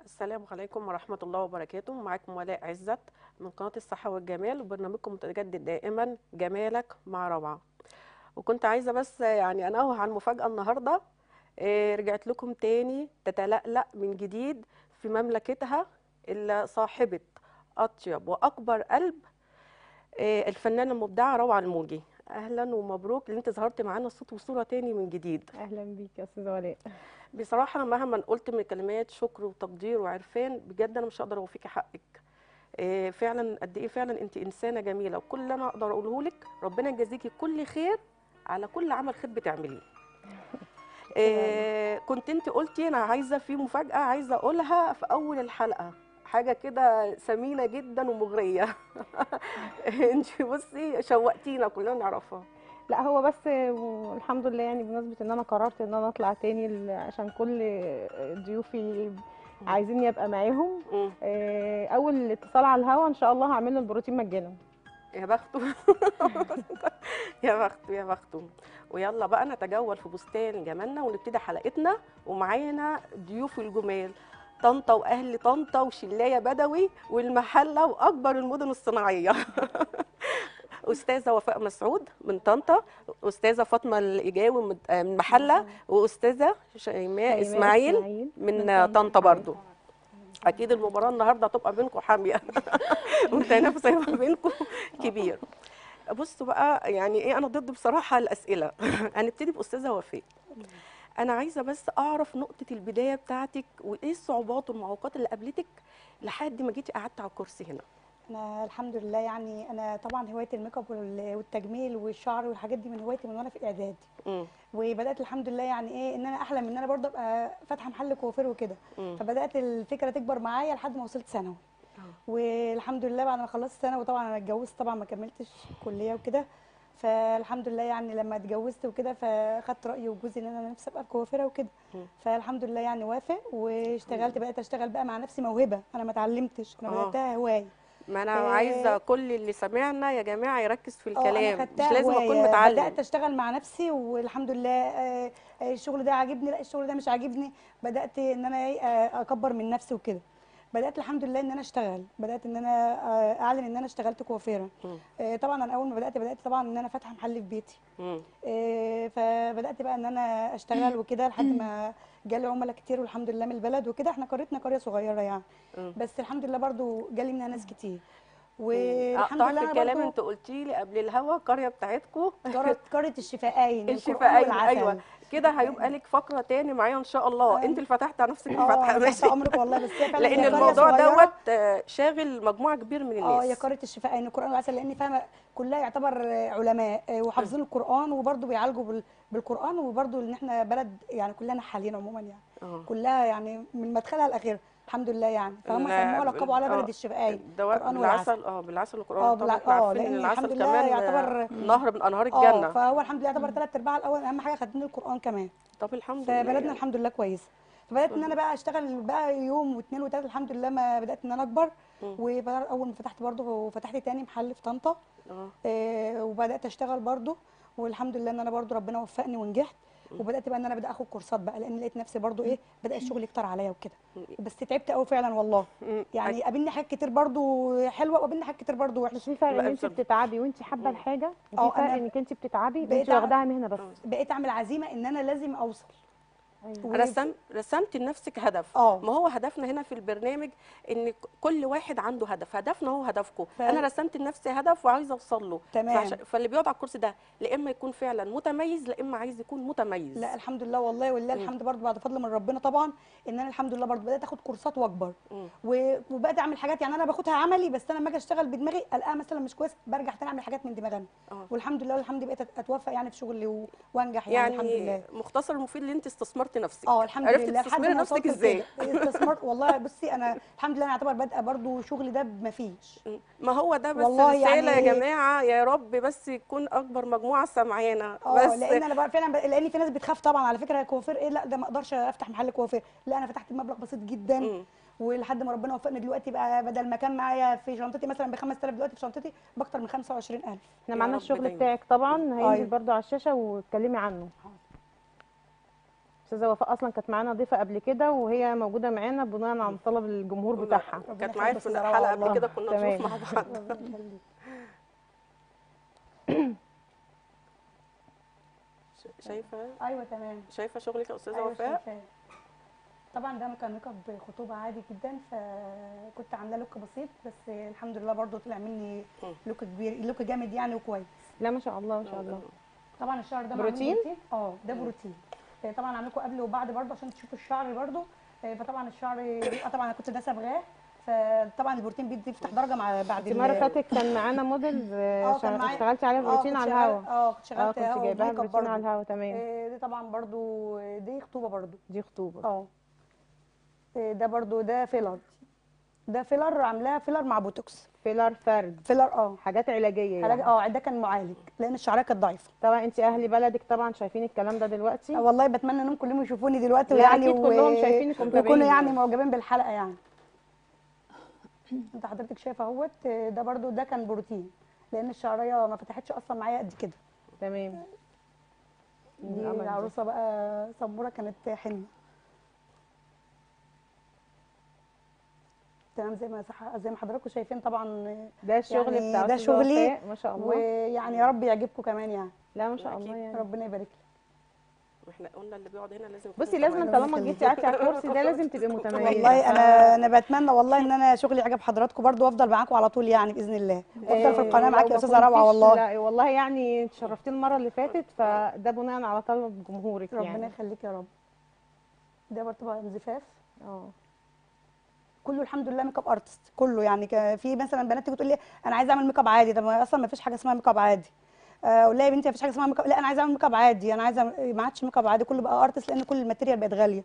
السلام عليكم ورحمة الله وبركاته معاكم ولاء عزت من قناة الصحة والجمال وبرنامجكم متجدد دائما جمالك مع روعة وكنت عايزة بس يعني أنوه عن مفاجأة النهاردة إيه، رجعت لكم تاني تتلألأ من جديد في مملكتها اللي صاحبة أطيب وأكبر قلب إيه، الفنانة المبدعة روعة الموجي أهلا ومبروك اللي أنت ظهرت معانا صوت وصورة تاني من جديد اهلا بيك يا استاذه ولاء بصراحة أنا مهما قلت من كلمات شكر وتقدير وعرفان بجد أنا مش هقدر أوفيكي حقك إيه فعلا قد إيه فعلا أنت إنسانة جميلة وكل اللي أنا أقدر أقوله لك ربنا يجازيكي كل خير على كل عمل خير بتعمليه إيه كنت أنت قلتي أنا عايزة في مفاجأة عايزة أقولها في أول الحلقة حاجة كده ثمينة جدا ومغرية أنت بصي شوقتينا كلنا نعرفها لا هو بس الحمد لله يعني بمناسبه ان انا قررت ان انا اطلع تاني ل- عشان كل ضيوفي عايزيني ابقى معاهم مم. آه، اول اتصال على الهوا ان شاء الله هعمل له البروتين مجانا يا بخته يا بخته يا بخته ويلا بقى نتجول في بستان جمالنا ونبتدي حلقتنا ومعانا ضيوف الجمال طنطا واهل طنطا وشلايه بدوي والمحله واكبر المدن الصناعيه استاذه وفاء مسعود من طنطا استاذه فاطمه الاجاوي من من المحله واستاذه شيماء اسماعيل من طنطا برضو اكيد المباراه النهارده هتبقى بينكم حاميه والتنافس هيبقى بينكم كبير بصوا بقى يعني ايه انا ضد بصراحه الاسئله هنبتدي باستاذه وفاء انا عايزه بس اعرف نقطه البدايه بتاعتك وايه الصعوبات والمعوقات اللي قابلتك لحد ما جيتي قعدتي على الكرسي هنا انا الحمد لله يعني انا طبعا هوايه الميك اب وال- والتجميل والشعر والحاجات دي من هوايتي من وانا في اعدادي مم. وبدات الحمد لله يعني ايه ان انا احلم ان انا برضه ابقى فاتحه محل كوافير وكده مم. فبدات الفكره تكبر معايا لحد ما وصلت ثانوي آه. والحمد لله بعد ما خلصت ثانوي طبعا انا اتجوزت طبعا ما كملتش كليه وكده فالحمد لله يعني لما اتجوزت وكده فاخدت راي وجوزي ان انا نفسي ابقى كوافيره وكده مم. فالحمد لله يعني وافق واشتغلت بقيت اشتغل بقى مع نفسي موهبه انا ما اتعلمتش انا آه. بداتها هوايه ما انا إيه. عايزه كل اللي سمعنا يا جماعه يركز في اه انا الكلام مش خدتها لازم اكون هواية. متعلم بدات اشتغل مع نفسي والحمد لله آه، آه، الشغل ده عاجبني لا الشغل ده مش عاجبني بدات ان انا إيه، آه، اكبر من نفسي وكده بدات الحمد لله ان انا اشتغل بدات ان انا آه، اعلن ان انا اشتغلت كوافيره مم. آه، طبعا انا اول ما بدات بدات طبعا ان انا فاتحه محل في بيتي مم. آه، فبدات بقى ان انا اشتغل وكده لحد ما جالي عملاء كتير والحمد لله من البلد وكده احنا قريتنا قريه صغيره يعني مم. بس الحمد لله برضو جالي منها ناس كتير اقطعك والحمد لله في انا الكلام برضو انت قلتي لي قبل الهوا القريه بتاعتكم قريه قريه الشفائين القرآن الشفاء والعسل. ايوه كده هيبقى لك فقره تاني معايا ان شاء الله آه. انت اللي فتحت على نفسك اه الفتحه أنا تحت ماشي امرك والله بس هي فعلا لان هي قرية الموضوع صغيرة. دوت آه، شاغل مجموعه كبير من اه هي الناس قريه الشفائين القران والعسل لان فاهمه كلها يعتبر آه، علماء آه، وحافظين القران وبرضه بيعالجوا بال- بالقران وبرضه ان احنا بلد يعني كلنا نحالين عموما يعني اه كلها يعني من مدخلها الاخير الحمد لله يعني فهم لا، سموها لقبوا على آه، بلد الشفائين دواء القرآن والعسل. بالعسل اه بالعسل اه والقران طبعا بالع- احنا اه عارفين ان لان العسل الحمد لله كمان يعتبر آه، نهر من انهار اه الجنه فهو الحمد لله يعتبر ثلاث ارباع الاول اهم حاجه خدين القران كمان طب الحمد لله فبلدنا يعني. الحمد لله كويسه فبدات ان انا بقى اشتغل بقى يوم واثنين وثلاثه الحمد لله ما بدات ان انا اكبر مم. واول ما فتحت برضه فتحت تاني محل في طنطا اه آه، وبدات اشتغل برضه والحمد لله ان انا برضه ربنا وفقني ونجحت وبدات بقى ان انا بدا اخد كورسات بقى لان لقيت نفسي برضه ايه بدا الشغل يكتر عليا وكده بس تعبت قوي فعلا والله مم. يعني قابلني حاجات كتير برضه حلوه وقابلني حاجات كتير برضه بس وحشه في فرق لا، ان انت بصراحة. بتتعبي وانت حابه الحاجه اه، وفي فرق أنا انك انت بتتعبي بقيت وانت أع- واخداها مهنه بس بقيت اعمل عزيمه ان انا لازم اوصل أيوة. رسم رسمت لنفسك هدف اه. ما هو هدفنا هنا في البرنامج ان ك- كل واحد عنده هدف هدفنا هو هدفكم ف- انا رسمت لنفسي هدف وعايزه اوصل له تمام. فعش- فاللي بيقعد على الكرسي ده لا اما يكون فعلا متميز لا اما عايز يكون متميز لا الحمد لله والله ولله مم. الحمد برضه بعد فضل من ربنا طبعا ان انا الحمد لله برضه بدات اخد كورسات واكبر مم. و- وبقيت اعمل حاجات يعني انا باخدها عملي بس انا لما اجي اشتغل بدماغي الاقيها مثلا مش كويس برجع تاني اعمل حاجات من دماغي انا اه. والحمد لله والحمد لله بقيت اتوفق يعني في شغلي و- وانجح يعني, الحمد يعني لله مختصر المفيد اللي انت استثمرت نفسك اه الحمد عرفتي لله لحد تستثمري ما نفسك وصلت ازاي لكده. استثمرت والله بصي انا الحمد لله انا اعتبر بادئه برضه شغلي ده ما فيش ما هو ده بس والله رساله يعني يا إيه؟ جماعه يا رب بس يكون اكبر مجموعه سامعانا اه بس لان انا بقى فعلا ب... لان في ناس بتخاف طبعا على فكره كوافير ايه لا ده ما اقدرش افتح محل كوافير لا انا فتحت بمبلغ بسيط جدا مم. ولحد ما ربنا وفقني دلوقتي بقى بدل ما كان معايا في شنطتي مثلا ب 5000 دلوقتي في شنطتي باكتر من 25000 احنا يا معانا رب الشغل دايما. بتاعك طبعا هينزل أيوة. برضو على الشاشه واتكلمي عنه استاذه وفاء اصلا كانت معانا ضيفه قبل كده وهي موجوده معانا بناء على طلب الجمهور كنا- بتاعها ربنا كانت معايا يخليك في يا الحلقه زهراء قبل والله. كده كنا تمام. نشوف مع بعض ربنا يخليك. ش- شايفه ايوه تمام شايفه شغلك يا استاذه أيوة وفاء شايفاه. طبعا ده كان ميك اب خطوبه عادي جدا فكنت عامله لوك بسيط بس الحمد لله برضو طلع مني مم. لوك كبير لوك جامد يعني وكويس لا ما شاء الله ما شاء الله طبعا الشعر ده معمول بروتين؟ اه ده بروتين آه، طبعا عامل لكم قبل وبعد برضو عشان تشوفوا الشعر برضو آه، فطبعا الشعر بيبقى طبعا انا كنت ده صبغاه فطبعا البروتين بيدي يفتح درجه مع بعد انت المره ال- فاتت كان معانا موديل اه كان معايا اشتغلتي عليها آه، بروتين كنت على شغالة- الهواء اه كنت اه شغلت كنت هوا جايباها وميك اب بروتين على برضو الهواء تمام آه، دي طبعا برضو آه، دي خطوبه برضو دي خطوبه اه آه، ده برضو ده فيلر ده فيلر عاملاها فيلر مع بوتوكس فيلر فرد فيلر اه حاجات علاجيه علاج يعني. اه ده كان معالج لان الشعريه كانت ضعيفه طبعا انت اهل بلدك طبعا شايفين الكلام ده دلوقتي آه، والله بتمنى انهم كلهم يشوفوني دلوقتي لا، ويعني أكيد كلهم شايفينك ويكونوا ومتابعين يعني يعني. معجبين بالحلقه يعني انت حضرتك شايفه اهوت آه، ده برضو ده كان بروتين لان الشعريه ما فتحتش اصلا معايا قد كده تمام دي القمر دي. عروسه بقى سموره كانت حنه تمام زي ما صح زي ما حضراتكم شايفين طبعا آه، ده الشغل يعني بتاع ده أستاذة شغلي وفاء، ما شاء الله ويعني يا رب يعجبكم كمان يعني لا ما شاء أكيد. الله يعني ربنا يبارك لك احنا قلنا اللي بيقعد هنا لازم يكون بصي لازم متميز. طالما يخليك. جيتي قعدتي على الكرسي ده لازم تبقي متميزه والله انا انا بتمنى والله ان انا شغلي يعجب حضراتكم برضو وافضل معاكم على طول يعني باذن الله وافضل في القناه معاكي يا استاذه روعه والله لا والله يعني انت شرفتيني المره اللي فاتت فده بناء على طلب جمهورك ربنا يعني يخليك يا رب ده برضه بقى زفاف اه كله الحمد لله ميك اب ارتست كله يعني ك- في مثلا بنات تيجي تقول لي انا عايزه اعمل ميك اب عادي طب ما اصلا ما فيش حاجه اسمها ميك اب عادي آه، اقول لها يا بنتي ما فيش حاجه اسمها ميك اب لا انا عايزه اعمل ميك اب عادي انا عايزه ما عادش ميك اب عادي كله بقى ارتست لان كل الماتيريال بقت غاليه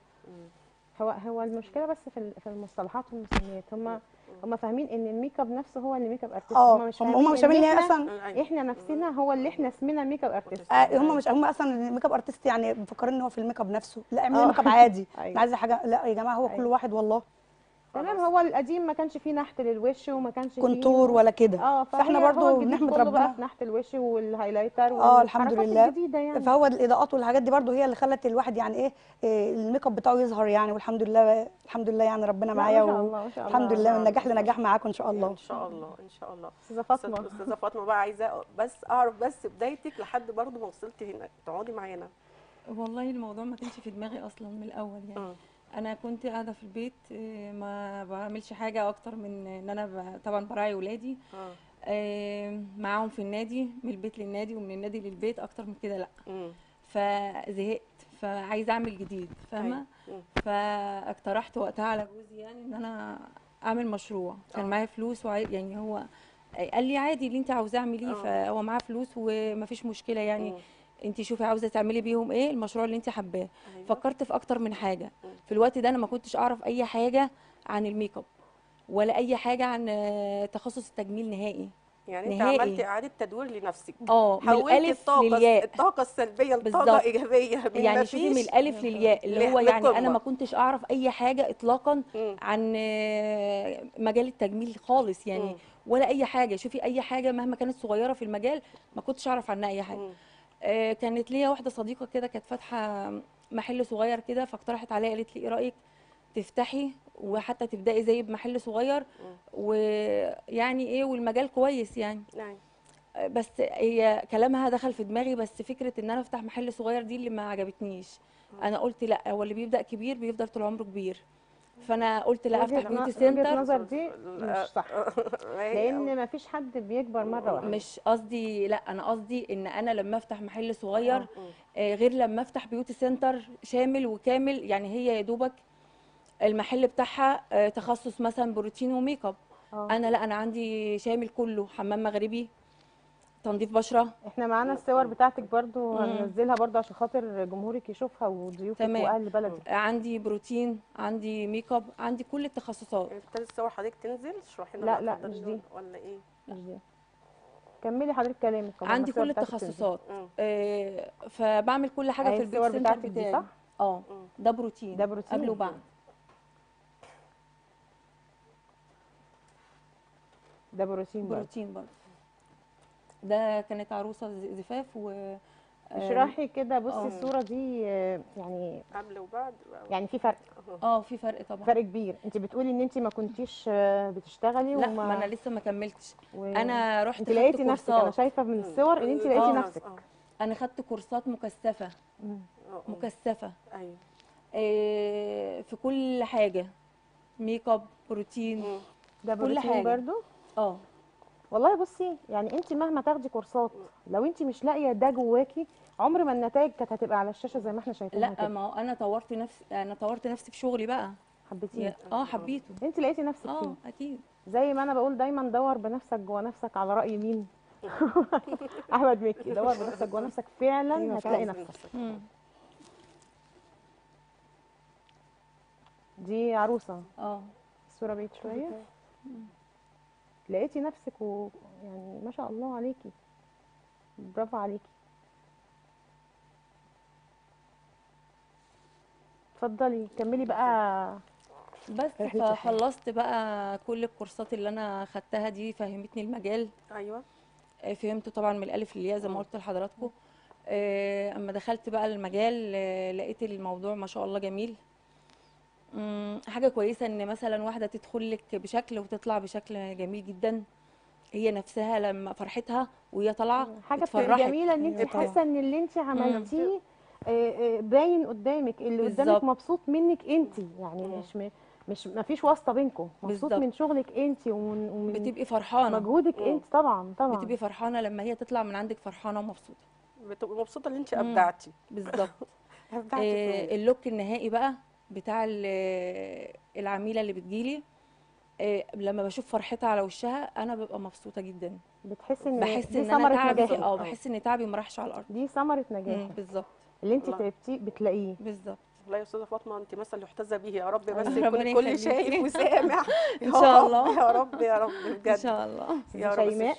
هو هو المشكله بس في ال- في المصطلحات والمسميات هم هم فاهمين ان الميك اب نفسه هو اللي ميك اب ارتست اه هم مش هم فاهمين هم مش فاهمين إن ان هي إحنا- اصلا أيوة. احنا نفسنا هو اللي احنا اسمنا ميك اب ارتست آه، هم مش هم اصلا الميك اب ارتست يعني مفكرين ان هو في الميك اب نفسه لا اعملي آه. ميك اب عادي أيوة. انا عايزه حاجه لا يا جماعه هو كل أيوة. واحد والله تمام هو القديم ما كانش فيه نحت للوش وما كانش فيه كونتور ولا كده اه فاحنا فهي هو برضو الجديد بنحمد كله بقى ربنا في نحت الوش والهايلايتر اه الحمد والحركات لله الجديده يعني فهو الاضاءات والحاجات دي برضو هي اللي خلت الواحد يعني ايه إيه، الميك اب بتاعه يظهر يعني والحمد لله الحمد لله يعني ربنا لا، معايا ما شاء و- الله ما شاء الله الحمد لله من نجاح لنجاح معاكم ان شاء الله ان شاء الله ان شاء الله استاذه أستاذ- فاطمه استاذه فاطمه بقى عايزه بس اعرف بس بدايتك لحد برضو ما وصلتي هنا تقعدي معانا والله الموضوع ما كانش في دماغي اصلا من الاول يعني مم. انا كنت قاعده في البيت إيه، ما بعملش حاجه اكتر من ان انا ب- طبعا براعي ولادي اه إيه، معاهم في النادي من البيت للنادي ومن النادي للبيت اكتر من كده لا مم. فزهقت فعايزه اعمل جديد فاهمه مم. فاقترحت وقتها على جوزي يعني ان انا اعمل مشروع كان آه. معايا فلوس وعاي... يعني هو قال لي عادي اللي انت عاوزاه اعمليه آه. فهو معاه فلوس ومفيش مشكله يعني مم. انت شوفي عاوزه تعملي بيهم ايه المشروع اللي انت حباه أيوة. فكرت في اكتر من حاجه مم. في الوقت ده انا ما كنتش اعرف اي حاجه عن الميك اب ولا اي حاجه عن آه، تخصص التجميل نهائي يعني انت نهائي. عملتي اعاده تدوير لنفسك اه من حولتي الالف الطاقه للياء الطاقه السلبيه بالظبط. لطاقه ايجابيه من يعني شوفي من مفيش الالف للياء اللي ل- هو يعني انا لقمة. ما كنتش اعرف اي حاجه اطلاقا مم. عن آه، مجال التجميل خالص يعني مم. ولا اي حاجه شوفي اي حاجه مهما كانت صغيره في المجال ما كنتش اعرف عنها اي حاجه مم. آه، كانت ليا واحده صديقه كده كانت فاتحه محل صغير كده فاقترحت عليا قالت لي ايه رايك تفتحي وحتى تبداي زي بمحل صغير ويعني ايه والمجال كويس يعني نعم آه، بس هي كلامها دخل في دماغي بس فكره ان انا افتح محل صغير دي اللي ما عجبتنيش انا قلت لا هو اللي بيبدا كبير بيفضل طول عمره كبير فانا قلت لا وجهة افتح ن- بيوتي وجهة سنتر نظر دي مش صح لان ما فيش حد بيكبر مره واحده مش قصدي لا انا قصدي ان انا لما افتح محل صغير مم. آه، غير لما افتح بيوتي سنتر شامل وكامل يعني هي يا دوبك المحل بتاعها آه، تخصص مثلا بروتين وميك اب آه. انا لا انا عندي شامل كله حمام مغربي تنظيف بشره احنا معانا الصور بتاعتك برضو مم. هننزلها برضو عشان خاطر جمهورك يشوفها وضيوفك تمام. واهل بلدك عندي بروتين عندي ميك اب عندي كل التخصصات ابتدي الصور حضرتك تنزل اشرحي لنا لا، بقى لا، اتفضلي مش دي. ولا ايه مش دي كملي حضرتك كلامك طبعاً عندي الصور كل بتاعتك تنزل. التخصصات مم. آه، فبعمل كل حاجه أهي في البيت الصور سنتر بتاعتك دي بتاعي صح؟ اه مم. ده بروتين ده بروتين؟ قبل وبعد ده بروتين برضو بروتين برضه ده كانت عروسه ز- زفاف و اشرحي كده بصي آه. الصوره دي آه، يعني قبل وبعد يعني في فرق اه في فرق طبعا فرق كبير انت بتقولي ان انت ما كنتيش آه، بتشتغلي لا وما ما انا لسه ما كملتش و... انا رحت انت خدت لقيتي نفسك انا كورسات شايفه من الصور ان انت لقيتي آه. نفسك انا خدت كورسات مكثفه مم. مكثفه ايوه آه، في كل حاجه ميك اب بروتين مم. ده كل بروتين حاجة. برضو اه والله بصي يعني انت مهما تاخدي كورسات لو انت مش لاقيه ده جواكي عمر ما النتائج كانت هتبقى على الشاشه زي ما احنا شايفينها لا كده ما هو انا طورت نفسي انا طورت نفسي في شغلي بقى حبيتيه يا- اه حبيته انت لقيتي نفسك اه فيه اكيد زي ما انا بقول دايما دور بنفسك جوا نفسك على راي مين احمد مكي دور بنفسك جوا نفسك فعلا أيوة هتلاقي فعلاً. نفسك مم. دي عروسه اه الصوره بعيد شويه لقيتي نفسك و يعني ما شاء الله عليكي برافو عليكي اتفضلي كملي بقى بس رحلة الحياة. فخلصت بقى كل الكورسات اللي انا خدتها دي فهمتني المجال ايوه آه، فهمته طبعا من الالف للياء زي ما قلت لحضراتكم آه، اما دخلت بقى المجال آه، لقيت الموضوع ما شاء الله جميل مم، حاجه كويسه ان مثلا واحده تدخل لك بشكل وتطلع بشكل جميل جدا هي نفسها لما فرحتها وهي طالعه حاجه بتبقى بتفرحك. جميله ان انت أيوة طبعا. حاسه ان اللي انت عملتيه آه، آه، باين قدامك اللي قدامك بالظبط. مبسوط منك انت يعني مم. مش م- مش ما فيش واسطه بينكم مبسوط بالظبط. من شغلك انت ومن, ومن بتبقي فرحانه مجهودك مم. انت طبعا طبعا بتبقي فرحانه لما هي تطلع من عندك فرحانه ومبسوطه بتبقي مبسوطه ان انت مم. ابدعتي بالظبط ابدعتي آه، فين؟ اللوك النهائي بقى بتاع ال- العميله اللي بتجيلي آه، لما بشوف فرحتها على وشها انا ببقى مبسوطه جدا بتحسي ان بحس دي ان انا ثمره تعبي نجاحك اه بحس ان تعبي ما راحش على الارض دي ثمره مم، نجاحك بالظبط اللي انت الله. تعبتيه بتلاقيه بالظبط والله يا استاذه فاطمه انت مثل يحتذى به يا رب بس ربنا يكون الكل يخليكي. شايف وسامع إن يا شاء رب، الله. يا رب يا رب ان بجد شاء الله يا أستاذة رب شيماء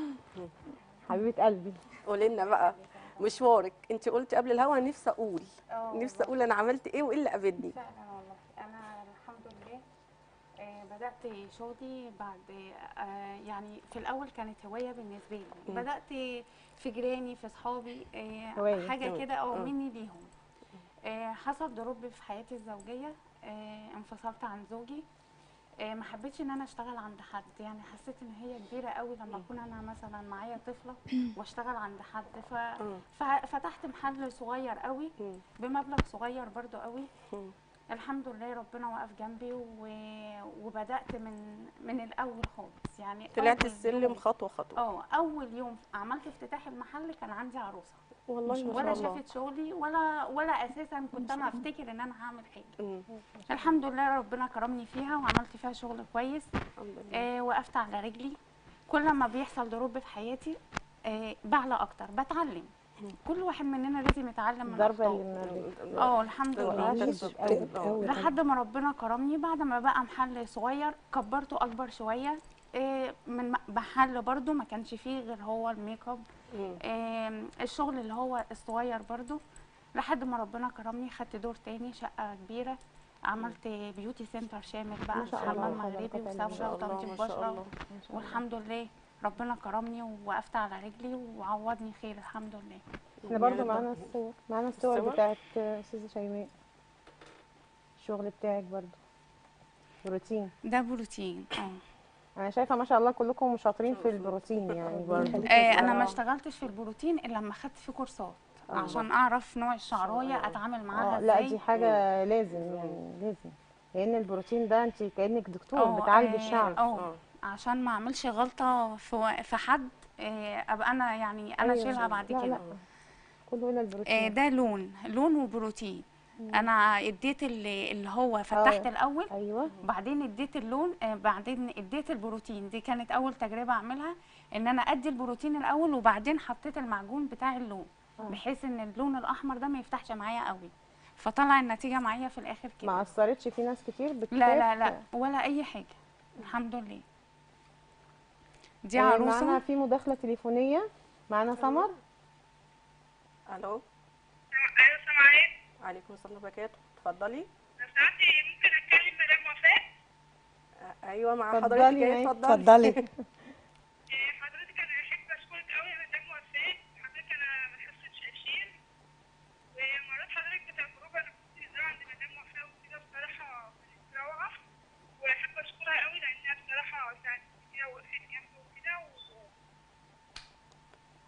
حبيبه قلبي قولي لنا بقى مشوارك انت قلتي قبل الهوا نفسي اقول اه نفسي اقول انا عملت ايه وايه اللي قابلني فعلا والله انا الحمد لله آه، بدات شغلي بعد آه، يعني في الاول كانت هوايه بالنسبه لي مم. بدات في جيراني في اصحابي آه، هواية. حاجه مم. كده او مم. مني ليهم آه، حصل ضرب في حياتي الزوجيه آه، انفصلت عن زوجي آه، ما حبيتش ان انا اشتغل عند حد يعني حسيت ان هي كبيره قوي لما اكون انا مثلا معايا طفله واشتغل عند حد ف... مم. ففتحت محل صغير قوي مم. بمبلغ صغير برضو قوي مم. الحمد لله ربنا وقف جنبي و... وبدات من من الاول خالص يعني طلعت أول السلم يوم- خطوه خطوه اه اول يوم عملت افتتاح المحل كان عندي عروسه والله ما ولا شاء الله شافت شغلي ولا ولا اساسا كنت انا افتكر ان انا هعمل حاجه مم. الحمد لله ربنا كرمني فيها وعملت فيها شغل كويس الحمد لله آه وقفت على رجلي كل ما بيحصل دروب في حياتي آه بعلى اكتر بتعلم كل واحد مننا لازم يتعلم من الضربه أخطائه. اللي من اه الحمد لله وقعت أوي. آه. لحد ما ربنا كرمني بعد ما بقى محل صغير كبرته اكبر شويه إيه، من م- محل برضو ما كانش فيه غير هو الميك اب مم. إيه، الشغل اللي هو الصغير برضو لحد ما ربنا كرمني خدت دور تاني شقه كبيره عملت بيوتي سنتر شامل بقى ما شاء الله، حمام ما شاء الله، مغربي ما ما وصبغه شاء الله وتنظيف ما شاء بشره الله والحمد لله ربنا كرمني ووقفت على رجلي وعوضني خير الحمد لله احنا برضو يعني معانا الصور معانا الصور الصور؟ بتاعت استاذه شيماء الشغل بتاعك برضو روتين ده بروتين اه انا شايفه ما شاء الله كلكم شاطرين في البروتين يعني برضو آه، انا آه. ما اشتغلتش في البروتين الا لما خدت فيه كورسات آه. عشان اعرف نوع الشعرايه اتعامل معاها اه لا ازاي دي حاجه لازم يعني لازم لان البروتين ده انت كانك دكتور آه، بتعالجي آه، الشعر اه اه عشان ما اعملش غلطه في في حد آه، ابقى انا يعني انا أيوة. اشيلها بعد لا كده لا كله الا آه، البروتين ده لون لون وبروتين انا اديت اللي, اللي هو فتحت آه. الاول ايوه بعدين اديت اللون آه، بعدين اديت البروتين دي كانت اول تجربه اعملها ان انا ادي البروتين الاول وبعدين حطيت المعجون بتاع اللون آه. بحيث ان اللون الاحمر ده ما يفتحش معايا قوي فطلع النتيجه معايا في الاخر كده ما اثرتش في ناس كتير بتخاف لا لا لا ولا اي حاجه الحمد لله دي آه، معانا عروسه في مداخله تليفونيه معانا سمر الو ايوه سلام عليكم عليكم السلام وبركاته اتفضلي لو سمحتي ممكن اتكلم مدام وفاء آه، ايوه مع اتفضلي حضرتك يا ايه عيني، اتفضلي اتفضلي إيه، حضرتك انا احب اشكرك قوي يا مدام وفاء حضرتك انا ما حسيتش قرشين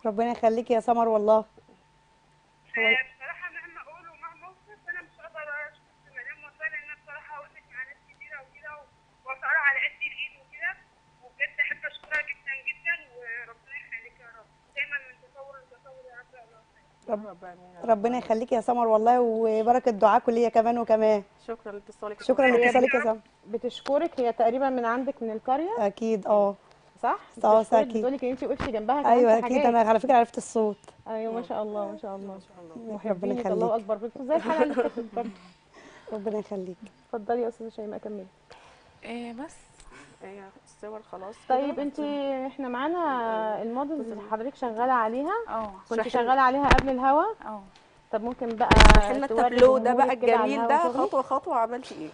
ربنا يخليكي يا سمر والله بصراحة مهما أقول ومهما أوصف أنا مش هقدر أشكر مدام وفاء لأن أنا بصراحة وقفت مع ناس كتيرة وكده وأسعارها على قد الإيد وكده وبجد أحب أشكرها جدا جدا وربنا يخليك يا رب دايما من تطور لتطور يا رب يا الله رب رب آمين يا رب. ربنا يخليكي يا سمر والله وبركه دعاكم ليا كمان وكمان شكرا لاتصالك شكرا هي لاتصالك يا سمر بتشكرك هي تقريبا من عندك من القريه اكيد اه صح اه، بتشكرك أكيد. بتقولك ان انت وقفتي جنبها كمان ايوه في اكيد حاجات. انا على فكره عرفت الصوت ايوه ما شاء الله ما شاء الله ربنا بتحبيني، ده الله يخليك اكبر بنت زي الحلقه اللي فاتت برضه ربنا يخليك اتفضلي يا استاذه شيماء كملي إيه بس هي الصور خلاص كده. طيب انت احنا معانا المودلز اللي حضرتك شغاله عليها اه كنت اشرحي شغاله عليها قبل الهوا اه طب ممكن بقى احنا توري التابلو ده بقى جمهورك كده على الجميل الهوا ده شغلك؟ خطوه خطوه عملتي ايه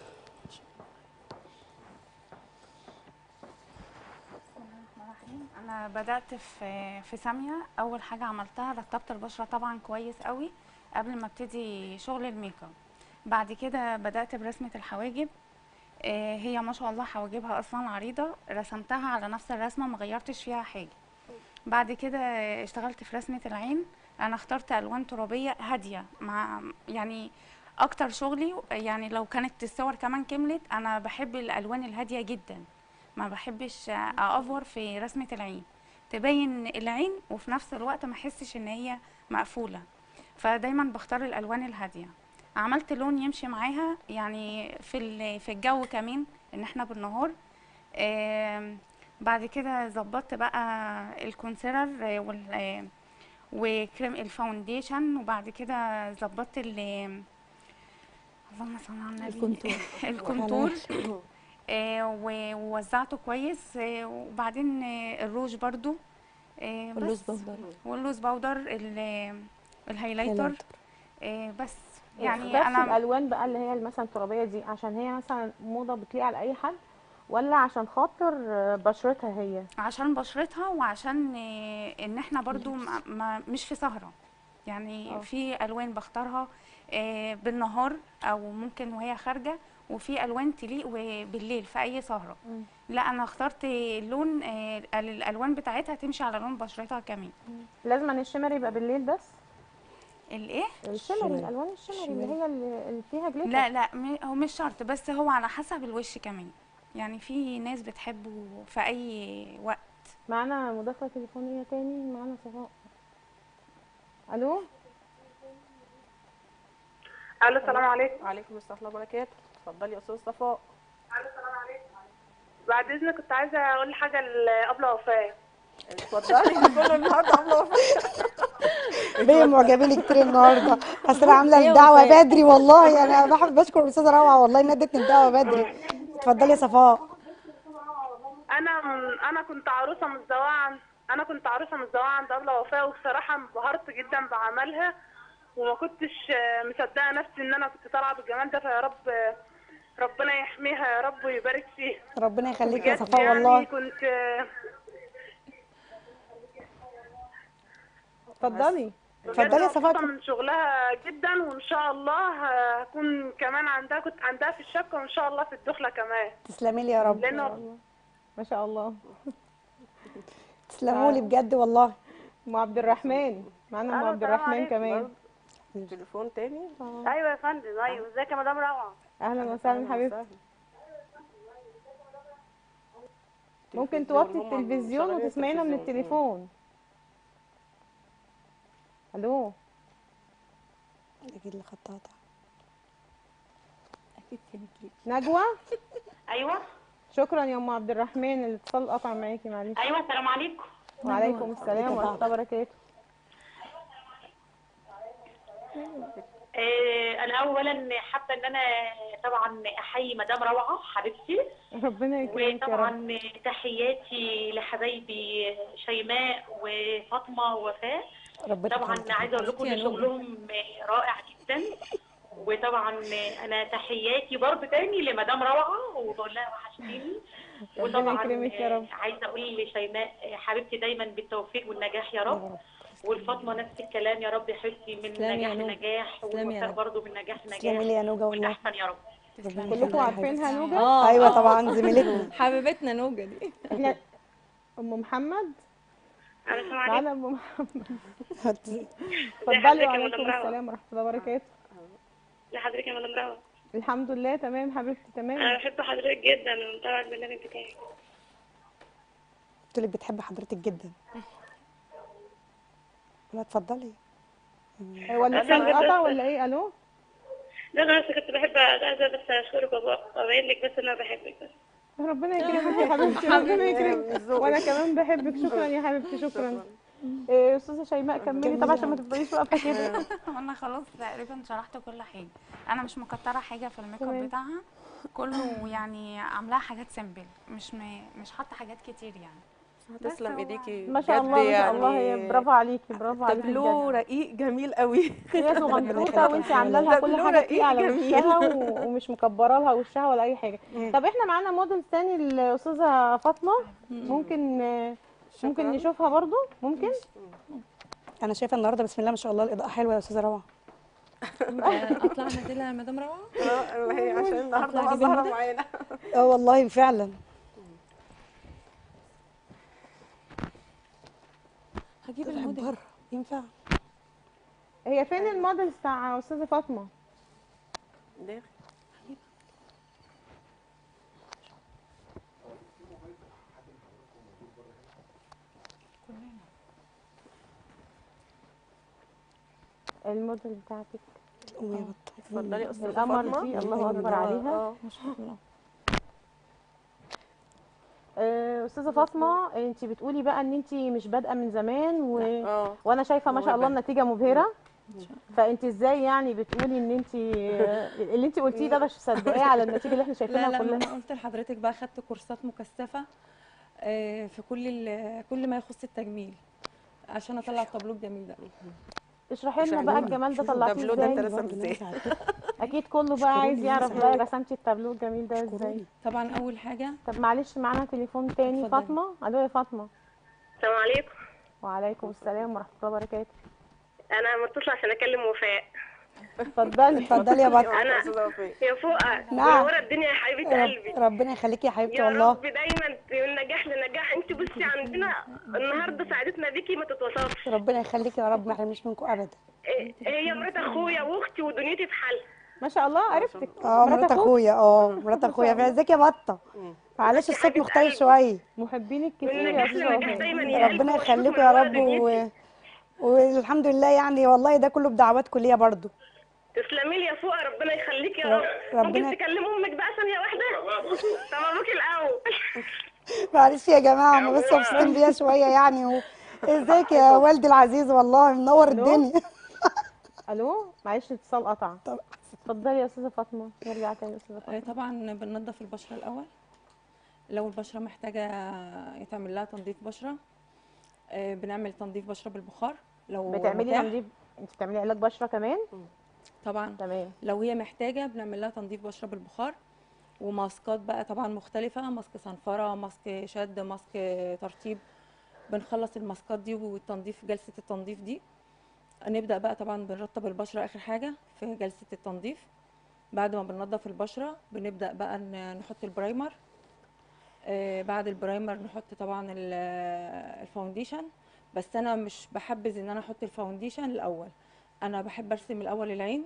انا بدات في في ساميه اول حاجه عملتها رطبت البشره طبعا كويس قوي قبل ما ابتدي شغل الميك اب بعد كده بدات برسمه الحواجب آه، هي ما شاء الله حواجبها اصلا عريضه رسمتها على نفس الرسمه ما غيرتش فيها حاجه بعد كده اشتغلت في رسمه العين انا اخترت الوان ترابيه هاديه مع يعني اكتر شغلي يعني لو كانت الصور كمان كملت انا بحب الالوان الهاديه جدا ما بحبش اافور في رسمه العين تبين العين وفي نفس الوقت ما احسش ان هي مقفوله فدايما بختار الالوان الهاديه عملت لون يمشي معاها يعني في ال- في الجو كمان ان احنا بالنهار آم، بعد كده ظبطت بقى الكونسيلر آه، وال آه، وكريم الفاونديشن وبعد كده ظبطت ال اللهم صل على النبي الكونتور. الكونتور آه، و- ووزعته كويس آه، وبعدين آه، الروج برضو آه، واللوز بس بودر. واللوز باودر ال- الهايلايتر هايلايتر. آه، بس يعني يعني انا الالوان بقى اللي هي مثلا الترابيه دي عشان هي مثلا موضه بتليق على اي حد ولا عشان خاطر بشرتها هي عشان بشرتها وعشان آه، ان احنا برضو ما ما مش في سهرة يعني اه. في الوان بختارها آه، بالنهار او ممكن وهي خارجة وفي الوان تليق و- بالليل في اي سهرة مم. لا انا اخترت لون آه، الالوان بتاعتها تمشي على لون بشرتها كمان لازم أن الشمر يبقى بالليل بس الايه الشمري الشمري. الالوان الشمري اللي هي اللي اللي فيها جليتر لا لا م- هو مش شرط بس هو على حسب الوش كمان يعني في ناس بتحبه في اي وقت معانا مداخله تليفونيه تاني معانا صفاء الو ألو السلام عليكم وعليكم السلام ورحمه الله وبركاته اتفضلي يا استاذ صفاء بعد إذنك كنت عايزة أقول حاجة لأبلة وفاء اتفضلي كل النهارده عامله وفاء بيه معجبين كتير النهارده اصل انا عامله هي الدعوه وفاء. بدري والله انا بحب بشكر الاستاذه روعه والله انها ادتني الدعوه بدري اتفضلي يا صفاء انا انا كنت عروسه متزوجه عن انا كنت عروسه متزوجه عند ابله وفاء وبصراحه انبهرت جدا بعملها وما كنتش آه، مصدقه نفسي ان انا كنت طالعه بالجمال ده فيا رب آه، ربنا يحميها يا رب ويبارك فيها ربنا يخليك يا بجد صفاء يعني والله كنت آه، اتفضلي بجد اتفضلي يا مبسوطة صفاء من شغلها جدا وان شاء الله هكون كمان عندها كنت عندها في الشبكه وان شاء الله في الدخله كمان تسلمي لي يا رب لانه ما شاء الله تسلموا لي بجد والله ام عبد الرحمن معانا ام ألو، عبد السلام الرحمن عليكم. كمان تليفون تاني ايوه يا فندم ايوه ازيك يا مدام روعه اهلا وسهلا حبيبتي ممكن توطي التلفزيون وتسمعينا من التليفون الو اكيد اللي خدتها قطع. اكيد كانت ليك نجوى ايوه شكرا يا ام عبد الرحمن الاتصال قطع معاكي معلش ايوه السلام عليكم وعليكم السلام ورحمه الله وبركاته آه انا اولا حابه ان انا طبعا احيي مدام روعه حبيبتي ربنا يكرمك يا رب وطبعا تحياتي لحبايبي شيماء وفاطمه ووفاء ربنا طبعا يخليك. عايزه اقول لكم ان شغلهم رائع جدا وطبعا انا تحياتي برضه تاني لمدام روعه وبقول لها وحشتيني ربنا وطبعا يكرمك يا رب. عايزه اقول لشيماء حبيبتي دايما بالتوفيق والنجاح يا رب والفاطمه نفس الكلام يا رب يا حبيبتي من تسلمي يا نجاح نور. لنجاح تسلمي يا والوفاء نور. برضه من نجاح تسلمي لنجاح لي يا نوجه والله والاحسن يا رب ربنا كلكم يخليك. عارفينها نوجة اه ايوه طبعا زميلتنا آه. حبيبتنا نوجة دي احنا ام محمد السلام عليكم معانا ام محمد ازي اتفضلي حضرتك يا وعليكم مدام روعة؟ السلام ورحمه الله وبركاته ازي حضرتك يا مدام روعة الحمد لله تمام حبيبتي انا تمام بحب حضرتك جدا ومتابعة البرنامج بتاعك قلت لك بتحب حضرتك جدا لا اتفضلي آه، ولا أنا في قطع بس- ولا ايه الو لا انا بس كنت بحب عايزة بس اشكرك وأب- وابين لك بس ان انا بحبك بس ربنا يكرمك يا حبيبتي ربنا يكرمك وانا كمان بحبك شكرا يا حبيبتي شكرا إيه، استاذه شيماء كملي طبعا عشان ما تفضليش واقفه كده انا خلاص تقريبا شرحت كل حاجه انا مش مكتره حاجه في الميك اب تمام. بتاعها كله يعني عاملاها حاجات سيمبل مش م... مش حاطه حاجات كتير يعني تسلم هو- ايديكي ما شاء بجد الله ما شاء الله هي يعني برافو عليكي برافو عليكي تابلو بجد. رقيق جميل قوي هي صغنطوطه وانت عامله لها كل تابلو حاجه رقيق تليق على جميل. وشها و- ومش مكبره لها وشها ولا اي حاجه طب احنا معانا موديل تاني الاستاذه فاطمه ممكن ممكن شكراً. نشوفها برضو ممكن انا شايفه النهارده بسم الله ما شاء الله الاضاءه حلوه يا استاذه روعه آه، اطلع نادلة يا مدام روعه اه هي عشان النهارده أطلع بقى أجيب ظاهره الموديل؟ معانا اه والله فعلا هجيب طلعت الموديل بره ينفع هي فين الموديل بتاع استاذه فاطمه داخل الموديل بتاعتك قومي يا بطه اتفضلي يا استاذه القمر فاطمه دي الله اكبر عليها اه ما شاء الله آه، استاذه فاطمه انت بتقولي بقى ان انت مش بادئه من زمان و... اه وانا شايفه ما شاء الله موهبة. النتيجه مبهره فانت ازاي يعني بتقولي ان انت اللي انت قلتيه ده مش مصدقاه على النتيجه اللي احنا لا شايفينها لا ما كلها انا قلت لحضرتك بقى خدت كورسات مكثفه آه، في كل ال- كل ما يخص التجميل عشان اطلع التابلو الجميل ده اشرحي لنا بقى الجمال ده طلعتيه التابلو ده ازاي اترسم ازاي اكيد كله بقى عايز يعرف بقى رسمتي التابلو الجميل ده ازاي طبعا اول حاجه طب معلش معانا تليفون تاني اتفضلي. فاطمه الو يا فاطمه السلام عليكم وعليكم السلام ورحمه الله وبركاته انا متصلة عشان اكلم وفاء اتفضلي اتفضلي يا بطه أنا- استاذه وفاء يا فوقة نعم. منورة الدنيا يا حبيبة قلبي رب- ربنا يخليكي يا حبيبتي يا والله رب دايما من نجاح لنجاح انت بصي عندنا النهارده سعادتنا بيكي ما تتوصفش ربنا يخليكي يا رب ما يحرمنيش منكم ابدا إيه، هي مرات اخويا واختي ودنيتي في حالها ما شاء الله عرفتك اه مرات مرات أخوك؟ اخويا اه مرات اخويا في ازيك يا بطه معلش الصوت مختلف شويه محبينك من كتير يا نجاح استاذه لنجاح وفاء دايما يا ربنا قلبي يخليكم يا رب دنيتي. و... والحمد لله يعني والله ده كله بدعواتكم ليا برضو تسلمي لي يا فوقة ربنا يخليك يا رب- رب ربنا- ممكن تكلمي امك بقى ثانية واحدة طب ابوك الاول معلش يا جماعه هم بس مبسوطين بيا شويه يعني و... ازيك يا والدي العزيز والله منور ألو؟ الدنيا الو معلش الاتصال قطع طب- اتفضلي يا استاذه فاطمه نرجع تاني يا استاذه فاطمه آه، طبعا بننضف البشره الاول لو البشره محتاجه يتعمل لها تنظيف بشره آه، بنعمل تنظيف بشره بالبخار لو بتعملي متاح. تنظيف انت بتعملي علاج بشره كمان طبعا تمام لو هي محتاجه بنعمل لها تنظيف بشره بالبخار وماسكات بقى طبعا مختلفه ماسك صنفره ماسك شد ماسك ترطيب بنخلص الماسكات دي والتنظيف جلسه التنظيف دي نبدا بقى طبعا بنرطب البشره اخر حاجه في جلسه التنظيف بعد ما بننضف البشره بنبدا بقى ن- نحط البرايمر آه، بعد البرايمر نحط طبعا ال- الفاونديشن بس انا مش بحبذ ان انا احط الفاونديشن الاول انا بحب ارسم الاول العين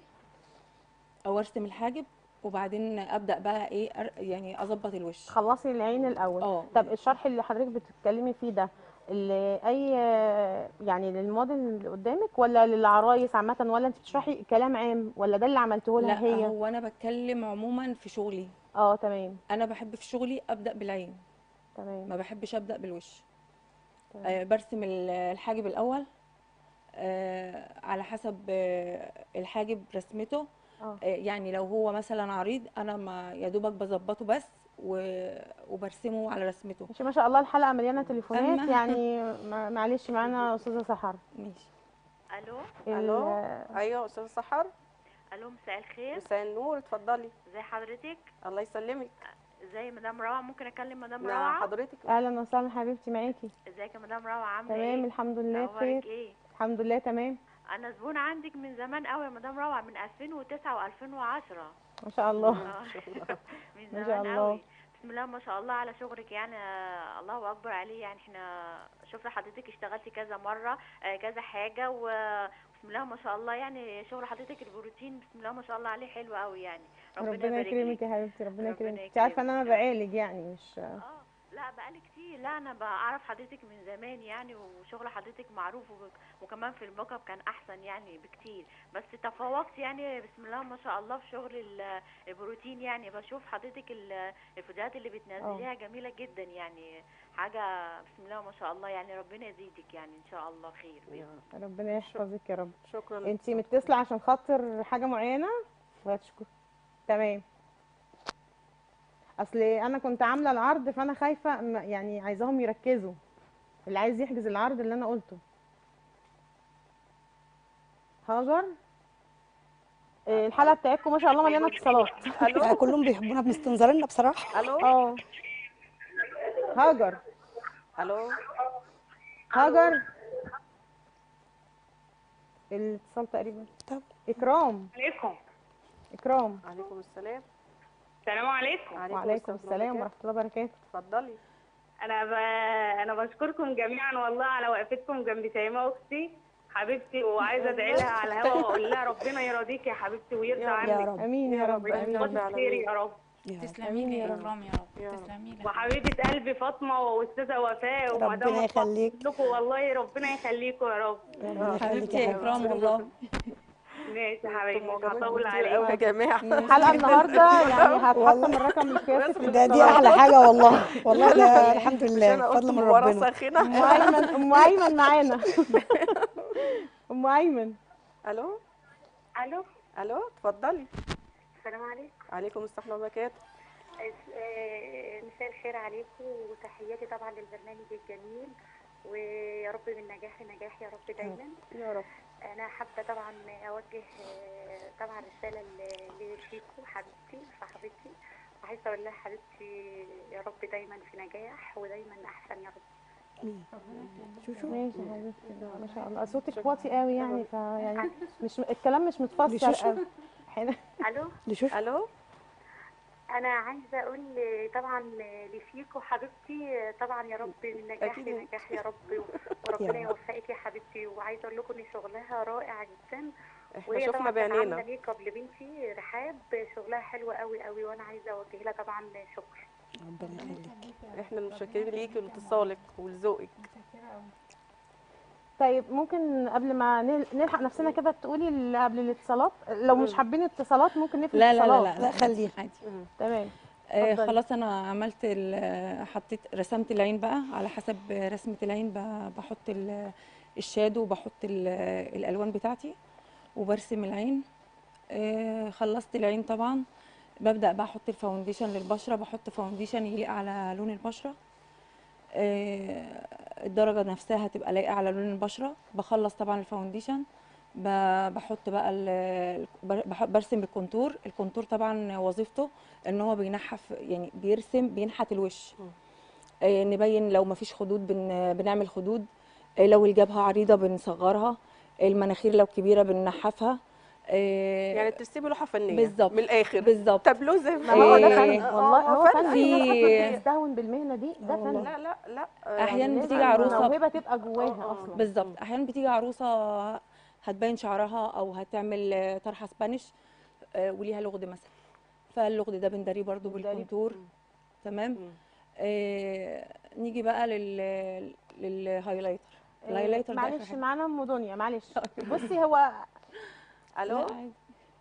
او ارسم الحاجب وبعدين ابدا بقى ايه أر- يعني اظبط الوش خلصي العين الاول اه طب الشرح اللي حضرتك بتتكلمي فيه ده اللي اي يعني للموديل اللي قدامك ولا للعرايس عامه ولا انت بتشرحي كلام عام ولا ده اللي عملته لا لها هي هو انا بتكلم عموما في شغلي اه تمام انا بحب في شغلي ابدا بالعين تمام ما بحبش ابدا بالوش تمام. آه برسم ال- الحاجب الاول آه على حسب آه الحاجب رسمته اه آه يعني لو هو مثلا عريض انا ما يا دوبك بظبطه بس و- وبرسمه على رسمته ماشي ما شاء الله الحلقه مليانه تليفونات أما- يعني ما- معلش معانا استاذه سحر ماشي الو الو ال- ايوه استاذه سحر الو مساء الخير مساء النور اتفضلي ازي حضرتك الله يسلمك ازي مدام روعه ممكن اكلم مدام مع روعه حضرتك اهلا وسهلا حبيبتي معاكي ازيك يا مدام روعه عامله تمام ايه الحمد لله اخبارك بخير ايه الحمد لله تمام انا زبون عندك من زمان قوي يا مدام روعه من 2009 و2010 ما شاء الله من ما شاء زمان الله. قوي بسم الله ما شاء الله على شغلك يعني آه، الله اكبر عليه يعني احنا شفنا حضرتك اشتغلتي كذا مره آه، كذا حاجه وبسم الله ما شاء الله يعني شغل حضرتك البروتين بسم الله ما شاء الله عليه حلو قوي يعني ربنا, ربنا يبارك يكرمك لك يا حبيبتي ربنا ربنا يكرمك انت عارفه ان انا يكرمك. بعالج يعني مش اه لا بقالي كتير لا انا بعرف حضرتك من زمان يعني وشغل حضرتك معروف وب- وكمان في الميك اب كان احسن يعني بكتير بس تفوقت يعني بسم الله ما شاء الله في شغل ال- البروتين يعني بشوف حضرتك ال- الفيديوهات اللي بتنزليها جميله جدا يعني حاجه بسم الله ما شاء الله يعني ربنا يزيدك يعني ان شاء الله خير بإذن يا ربنا يحفظك يا رب شكرا انت متصله عشان خاطر حاجه معينه وهتشكر تمام اصل انا كنت عامله العرض فانا خايفه م- يعني عايزاهم يركزوا اللي عايز يحجز العرض اللي انا قلته هاجر إيه، الحلقه بتاعتكم ما شاء الله مليانه اتصالات آه، الو كلهم بيحبونا بمستنظريننا بصراحه الو اه هاجر الو هاجر الاتصال تقريبا طب. اكرام عليكم اكرام عليكم السلام السلام عليكم وعليكم السلام ورحمه الله وبركاته اتفضلي انا ب... انا بشكركم جميعا والله على وقفتكم جنب شيماء اختي حبيبتي وعايزه ادعي لها على الهوا واقول لها ربنا يرضيك يا حبيبتي ويرضى يا عنك رب. امين يا رب ربنا امين يرضى ويحفظك على خير مين. يا رب يا رب. تسلمي لي يا يا رب. اكرام يا رب يا رب. تسلمي لي وحبيبه قلبي فاطمه واستاذه وفاء ربنا ومدام وفاء. يخليك. كلكم والله ربنا يخليكم يا رب ربنا يخليك حبيبتي يا يا حبيبتي اكرام والله ماشي يا حبيبي مش كمان هطول كتير قوي يا عليك جماعه الحلقه النهارده يعني هتحطم الرقم القياسي في ده دي الاتصالات. احلى حاجه والله والله ده الحمد مش لله انا قلت فضل من ورا ربنا ساخنه ام ايمن ام ايمن معانا ام ايمن الو الو الو اتفضلي السلام عليكم عليكم السلام وبركاته آه، مساء الخير عليكم وتحياتي طبعا للبرنامج الجميل ويا رب من نجاح لنجاح يا رب دايما يا رب انا حابه طبعا اوجه آه، طبعا رساله ل- لشيكو حبيبتي صاحبتي وعايزه اقول لها حبيبتي يا رب دايما في نجاح ودايما احسن يا رب شوشو ماشي يا حبيبتي ما شاء الله صوتك واطي قوي يعني فيعني مش الكلام مش متفسر لشوشو؟ قوي احنا الو لشوشو الو انا عايزه اقول طبعا لشيكو حبيبتي طبعا يا رب من نجاح أكيد. لنجاح يا رب وربنا يا رب. يوفقك يا حبيبتي وعايزه اقول لكم ان شغلها رائع جدا احنا وهي شفنا طبعا كانت عامله بعينينا ميك اب لبنتي رحاب شغلها حلو قوي قوي وانا عايزه اوجه لها طبعا شكر ربنا يخليك احنا متشكرين ليكي ولاتصالك ولذوقك طيب ممكن قبل ما نل- نلحق نفسنا كده تقولي اللي قبل الاتصالات لو مش حابين اتصالات ممكن نقفل لا لا لا اتصالات لا, لا، خليها. عادي تمام آه اتفضلي. خلاص انا عملت ال- حطيت رسمت العين بقى على حسب رسمه العين ب- بحط ال- الشادو وبحط ال- الالوان بتاعتي وبرسم العين آه خلصت العين طبعا ببدا بقى احط الفاونديشن للبشره بحط فاونديشن يليق على لون البشره آه الدرجه نفسها هتبقى لايقه على لون البشره بخلص طبعا الفاونديشن ب- بحط بقى ال- بح- برسم الكونتور الكونتور طبعا وظيفته ان هو بينحف يعني بيرسم بينحت الوش آه، نبين لو مفيش خدود بن بنعمل خدود آه، لو الجبهة عريضة بنصغرها المناخير لو كبيرة بننحفها آه، يعني بترسمي لوحه فنيه بالظبط. من الاخر بالظبط تابلو زي ما هو ده إيه. فن والله هو فن في ناس في- اصلا بتستهون بالمهنه دي ده فن لا لا لا أحياناً لازم بتيجي عروسة- الموهبه تبقى جواها آه، آه. اصلا بالظبط احيانا بتيجي عروسة هتبين شعرها او هتعمل آه، طرحة سبانيش آه، وليها لغد مثلا فاللغد ده بنداريه برضو بنداريه. بالكونتور تمام مم. آه نيجي بقى لل للهايلايتر الهايلايتر ده آخر معلش حاجة. معانا ام دنيا معلش بصي هو الو لا، عادي.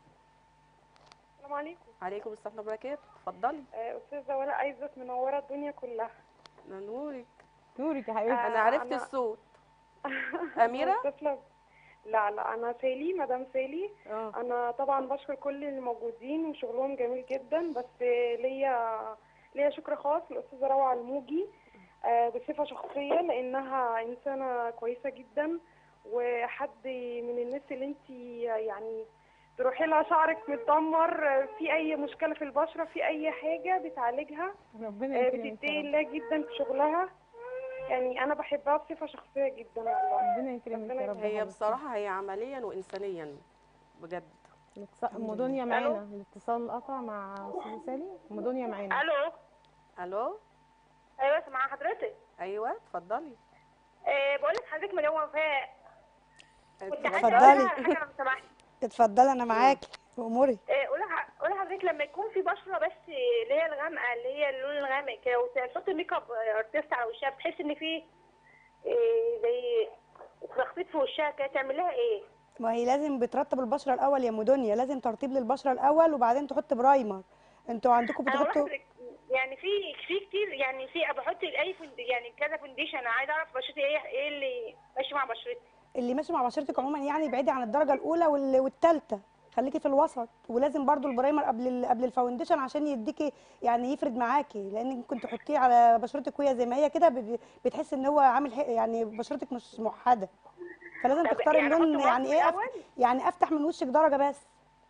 السلام عليكم عليكم السلام وبركاته اتفضلي آه، استاذه ولاء عايزه منوره الدنيا كلها نورك نورك يا حبيبتي انا عرفت أنا- الصوت أميرة؟ تسلم لا لا انا سالي مدام سالي اه انا طبعا بشكر كل الموجودين وشغلهم جميل جدا بس ليا ليا شكر خاص للاستاذه روعه الموجي آه، بصفه شخصيه لانها انسانه كويسه جدا وحد من الناس اللي انت يعني تروحي لها شعرك متدمر آه، في اي مشكله في البشره في اي حاجه بتعالجها ربنا آه، يكرمك بتتقي يا رب. الله جدا في شغلها يعني انا بحبها بصفه شخصيه جدا والله ربنا يكرمك يا رب يا هي حبيبتي. بصراحه هي عمليا وانسانيا بجد الاتصال- ام دنيا معانا الاتصال قطع مع استاذه سالي ام دنيا معانا الو الو ايوه مع حضرتك ايوه اتفضلي أه بقول لك حضرتك مدام وفاء كنت عايزه اتفضلي. اقول لها حاجه لو سمحتي اتفضلي انا معاكي واموري أه قولي ح- قولي حضرتك لما يكون في بشره بس اللي هي الغامقه اللي هي اللون الغامق كده وتحط ميك اب ارتست على وشها بتحس ان في إيه زي تخطيط في وشها كده تعمل لها ايه؟ ما هي لازم بترطب البشره الاول يا ام دنيا لازم ترطيب للبشره الاول وبعدين تحط برايمر انتوا عندكم انا بتحطوا بلاحظ يعني في في كتير يعني في بحط اي فند يعني كذا فونديشن انا عايزه اعرف بشرتي ايه ايه اللي ماشي مع بشرتي اللي ماشي مع بشرتك عموما يعني بعيدي عن الدرجه الاولى وال- والثالثه خليكي في الوسط ولازم برضو البرايمر قبل ال- قبل الفاونديشن عشان يديكي يعني يفرد معاكي لان ممكن تحطيه على بشرتك وهي زي ما هي كده ب- بتحس ان هو عامل ح- يعني بشرتك مش موحده فلازم طب تختاري يعني اللون أحط يعني ماسك ايه الأول؟ أف... يعني افتح من وشك درجه بس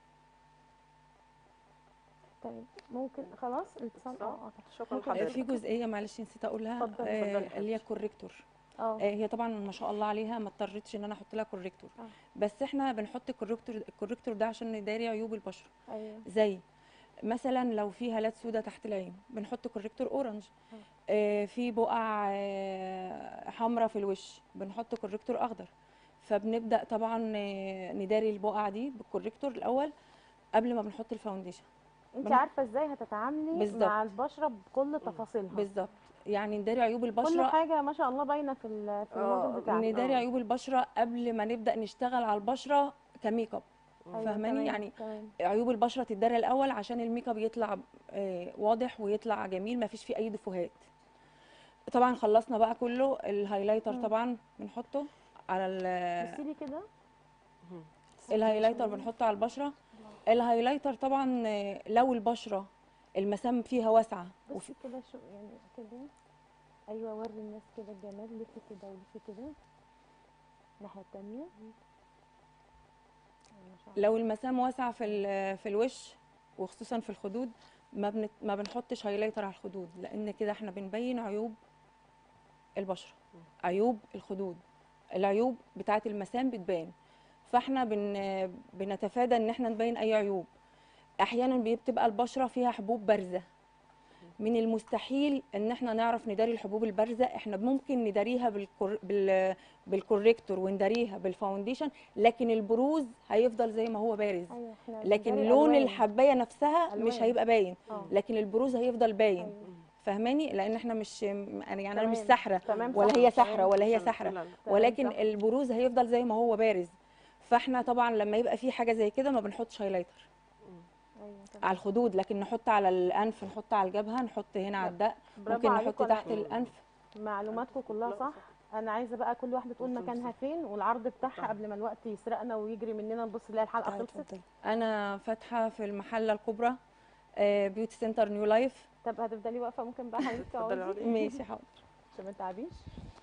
طيب ممكن خلاص الاتصال اه اه شكرا ممكن آه، حضرتك في جزئيه معلش نسيت اقولها اتفضلي، آه، اتفضلي اللي هي الكوريكتور اه آه، هي طبعا ما شاء الله عليها ما اضطرتش ان انا احط لها كوريكتور آه. بس احنا بنحط الكوريكتور الكوريكتور ده عشان نداري عيوب البشره ايوه زي مثلا لو في هالات سودة تحت العين بنحط كوريكتور اورنج آه في بقع آه حمراء في الوش بنحط كوريكتور اخضر فبنبدا طبعا آه، نداري البقع دي بالكوريكتور الاول قبل ما بنحط الفاونديشن انت بن- عارفه ازاي هتتعاملي بالظبط. مع البشره بكل تفاصيلها بالظبط يعني نداري عيوب كل البشره حاجه ما شاء الله باينه في ال- في الموديل آه، بتاعك نداري آه. عيوب البشره قبل ما نبدا نشتغل على البشره كميك اب أيوة، فاهماني تمام، يعني تمام. عيوب البشره تتدارى الاول عشان الميك اب يطلع آه، واضح ويطلع جميل ما فيش فيه اي دفوهات طبعا خلصنا بقى كله الهايلايتر طبعا بنحطه على ال- بصي لي كده الهايلايتر بنحطه على البشره الهايلايتر طبعا آه، لو البشره المسام فيها واسعه بصي كده شو يعني كده ايوه وري الناس كده الجمال لفي كده ولفي كده الناحيه التانيه ما شاء الله. لو المسام واسعه في ال- في الوش وخصوصا في الخدود ما بنت ما بنحطش هايلايتر على الخدود لان كده احنا بنبين عيوب البشره عيوب الخدود العيوب بتاعه المسام بتبان فاحنا بن بنتفادى ان احنا نبين اي عيوب احيانا بتبقى البشره فيها حبوب بارزه من المستحيل ان احنا نعرف نداري الحبوب البارزه احنا ممكن نداريها بالكور... بال... بالكوريكتور ونداريها بالفاونديشن لكن البروز هيفضل زي ما هو بارز ايوه احنا لكن بنداري لون ألوان. الحبايه نفسها مش ألوان. هيبقى باين اه لكن البروز هيفضل باين أيوة. فاهماني لان احنا مش يعني انا مش تمام. ساحره تمام ولا صح، هي تمام. ساحره ولا هي لا، ساحره لا، لا. تمام، ولكن صح. البروز هيفضل زي ما هو بارز فاحنا طبعا لما يبقى في حاجه زي كده ما بنحطش هايلايتر ايوه تمام. على الخدود لكن نحط على الانف نحط على الجبهه نحط هنا على الدق برافو ممكن عليكم، نحط أنا- تحت الانف معلوماتكم كلها صح انا عايزه بقى كل واحده تقول مكانها فين والعرض بتاعها قبل ما الوقت يسرقنا ويجري مننا نبص نلاقي الحلقه تعالي خلصت اتفضلي. انا فاتحه في المحله الكبرى آه، بيوتي سنتر نيو لايف طب هتفضلي واقفه ممكن بقى حضرتك اتفضلي تقعدي اقعدي. ماشي حاضر عشان ما تعبيش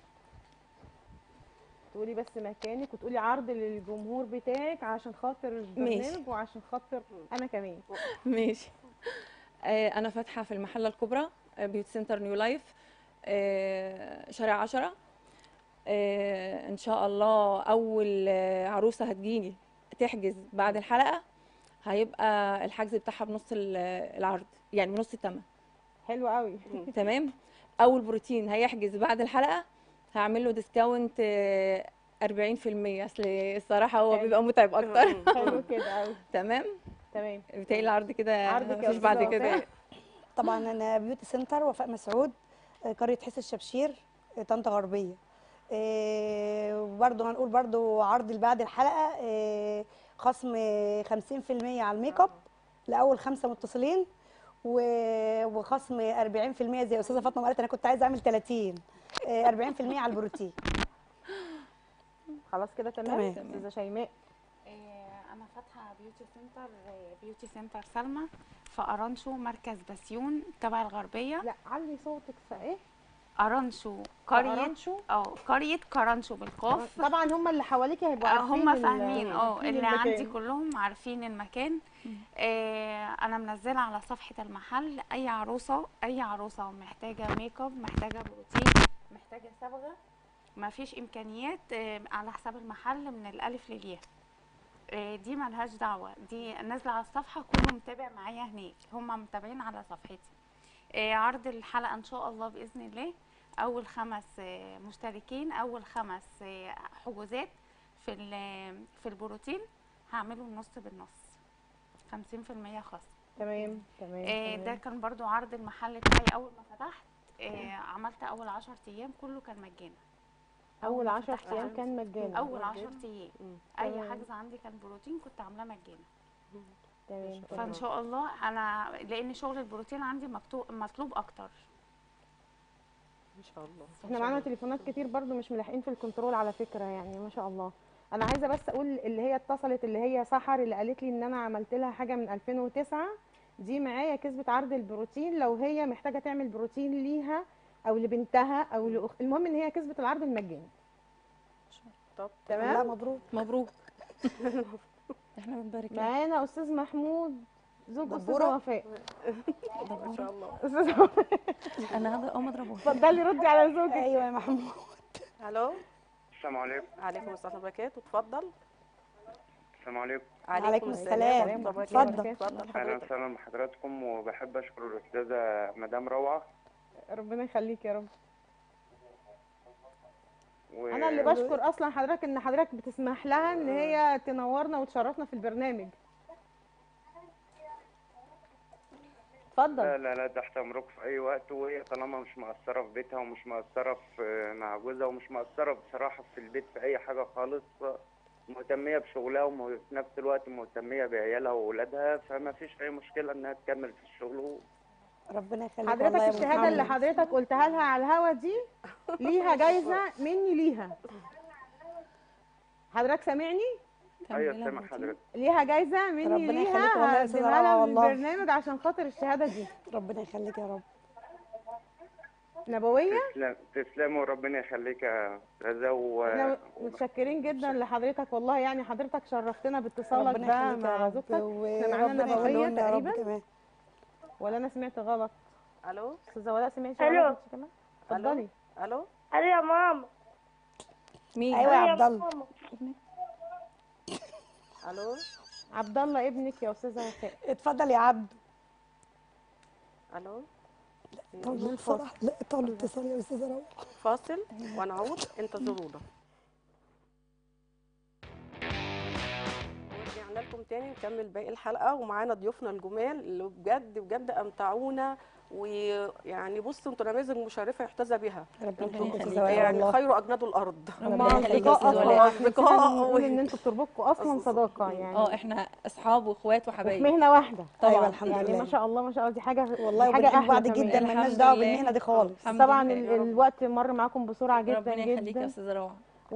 تقولي بس مكانك وتقولي عرض للجمهور بتاعك عشان خاطر البرنامج وعشان خاطر انا كمان ماشي آه، انا فاتحه في المحله الكبرى آه، بيوتي سنتر نيو لايف آه، شارع عشرة آه، ان شاء الله اول آه، عروسه هتجيني تحجز بعد الحلقه هيبقى الحجز بتاعها بنص ال- العرض يعني بنص الثمن حلو قوي تمام اول بروتين هيحجز بعد الحلقه هعمل له ديسكاونت آه، 40% اصل الصراحه هو حلو. بيبقى متعب اكتر حلو كده قوي تمام تمام بتهيألي العرض كده عرض كده مفيش بعد بالظبط. كده طبعا انا بيوتي سنتر وفاء مسعود آه، قريه حس الشبشير آه، طنطا غربيه آه، وبرضه هنقول برضه عرض اللي بعد الحلقه آه، خصم 50% على الميك اب لاول خمسه متصلين و- وخصم 40% زي استاذه فاطمه ما قالت انا كنت عايزه اعمل 30 آه، 40% على البروتين خلاص كده تمام تمام. استاذه شيماء آه، انا فاتحه بيوتي سنتر آه، بيوتي سنتر سلمى في ارانشو مركز بسيون تبع الغربيه لا علي صوتك في ايه ارانشو قريه أرانشو؟ اه قريه كرنشو بالقاف طبعا هم اللي حواليكي هيبقوا آه، عارفين هم ال- فاهمين اه عارفين اللي المكان. عندي كلهم عارفين المكان آه انا منزله على صفحه المحل اي عروسه اي عروسه محتاجه ميك اب محتاجه بروتين محتاجه صبغه ما فيش امكانيات آه على حساب المحل من الالف للياء آه دي ملهاش دعوه دي نازله على الصفحه كله متابع معايا هناك هم متابعين على صفحتي آه، عرض الحلقه ان شاء الله باذن الله اول خمس آه، مشتركين اول خمس آه، حجوزات في ال- في البروتين هعمله النص بالنص 50% خصم تمام تمام آه، ده تمام. كان برضو عرض المحل بتاعي اول ما فتحت آه، عملت اول 10 ايام كله كان مجانا اول ما 10 فتحت ايام عندي. كان مجانا اول 10 ايام اي تمام. حجز عندي كان بروتين كنت عاملاه مجانا تمام فان تمام شاء الله انا لان شغل البروتين عندي مكتوب مطلوب اكتر ان شاء الله احنا معانا تليفونات كتير برضو مش ملاحقين في الكنترول على فكرة يعني ما شاء الله انا عايزة بس اقول اللي هي اتصلت اللي هي سحر اللي قالت لي ان انا عملت لها حاجة من 2009 دي معايا كسبت عرض البروتين لو هي محتاجة تعمل بروتين ليها او لبنتها او لاخت المهم ان هي كسبت العرض المجاني طب لا تمام مبروك مبروك احنا بنبارك لها معانا استاذ محمود زوج استاذة دبورة. وفاء ان شاء الله استاذ وفاء انا هذا اقوم اضربه اتفضلي ردي على زوجك ايوه يا محمود الو السلام عليكم عليكم السلام وبركاته اتفضل السلام عليكم عليكم السلام. ورحمة الله اتفضل. وبركاته. اتفضل اهلا حضرتك وسهلا بحضراتكم وبحب اشكر الاستاذه مدام روعه ربنا يخليك يا رب و... انا اللي بشكر اصلا حضرتك ان حضرتك بتسمح لها ان هي تنورنا وتشرفنا في البرنامج اتفضل لا لا لا تحت امرك في اي وقت وهي طالما مش مقصره في بيتها ومش مقصره في مع جوزها ومش مقصره بصراحه في البيت في اي حاجه خالص مهتميه بشغلها وفي نفس الوقت مهتميه بعيالها واولادها فما فيش اي مشكله انها تكمل في الشغل و... ربنا يخليك حضرتك والله يا أبو الشهاده اللي محمد. حضرتك قلتها لها على الهوا دي ليها جايزه مني ليها حضرتك سامعني ايوه سامع حضرتك ليها جايزه مني ربنا ليها يخليك والله يا أستاذة هقدمها لها روعة من والله. البرنامج عشان خاطر الشهاده دي ربنا يخليك يا رب نبويه تسلم تسلموا وربنا يخليك يا استاذه و... احنا متشكرين جدا لحضرتك والله يعني حضرتك شرفتنا باتصالك ربنا ده يخليك يا مع رب زوجتك احنا معانا وربنا نبويه يخليهم يا رب تقريبا كمان ولا انا سمعت غلط الو استاذه ولاء سمعتي ألو. غلط كمان اتفضلي الو الو يا ماما مين ايوه يا أيوة عبد الله ماما. الو عبد الله ابنك يا استاذه وفاء اتفضل يا عبد الو طول الفرح لا طول اتصال يا استاذه روعه فاصل ونعود انتظرونا ورجعنا لكم تاني نكمل باقي الحلقه ومعانا ضيوفنا الجمال اللي بجد بجد امتعونا ويعني بصوا انتوا نماذج مشرفه يحتذى بها ربنا يخليك. يخليك يا استاذه يعني والله خير اجناد الارض ربنا يخليك يا اصدقاء استاذ اصلا ولاء احنا أصدقاء نسينا نقول و- ان انتوا بتربطكم اصلا صداقه يعني اه احنا اصحاب واخوات في وحبايب مهنه واحده ايوه طبعا الحمد يعني لله ما شاء الله ما شاء الله دي حاجه والله حاجه وبنحب احلى بعض كمان. جدا مالناش الحمد دعوه لله. بالمهنه دي خالص الحمد طبعا لله. ال- يا رب. الوقت مر معاكم بسرعه جدا ربنا يخليك يا جدا استاذه روعه